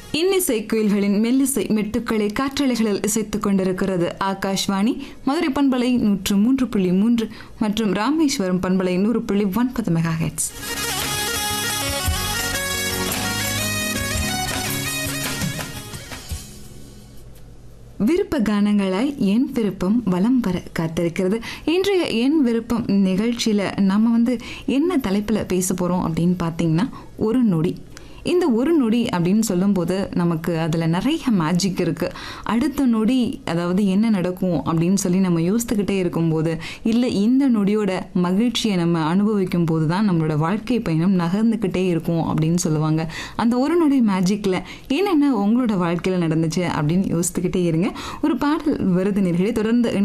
இன்னிசை குயில்களின் மெல்லிசை மெட்டுக்களை காற்றலைகளில் இசைத்துக் கொண்டிருக்கிறது ஆகாஷ்வாணி மதுரை பண்பலை நூற்று மூன்று புள்ளி மூன்று மற்றும் ராமேஸ்வரம் பண்பலை நூறு புள்ளி ஒன்பது மெகா ஹெட்ஸ் விருப்ப கானங்களாய் என் விருப்பம் வலம் வர காத்திருக்கிறது இன்றைய என் விருப்பம் நிகழ்ச்சியில் நம்ம வந்து என்ன தலைப்பில் பேச போகிறோம் அப்படின்னு பார்த்தீங்கன்னா ஒரு நொடி இந்த ஒரு நொடி அப்படின்னு சொல்லும்போது நமக்கு அதில் நிறைய மேஜிக் இருக்குது அடுத்த நொடி அதாவது என்ன நடக்கும் அப்படின்னு சொல்லி நம்ம யோசித்துக்கிட்டே இருக்கும்போது இல்லை இந்த நொடியோட மகிழ்ச்சியை நம்ம அனுபவிக்கும் போது தான் நம்மளோட வாழ்க்கை பயணம் நகர்ந்துக்கிட்டே இருக்கும் அப்படின்னு சொல்லுவாங்க அந்த ஒரு நொடி மேஜிக்கில் என்னென்ன உங்களோட வாழ்க்கையில் நடந்துச்சு அப்படின்னு யோசித்துக்கிட்டே இருங்க ஒரு பாடல் வருது நேர்களே தொடர்ந்து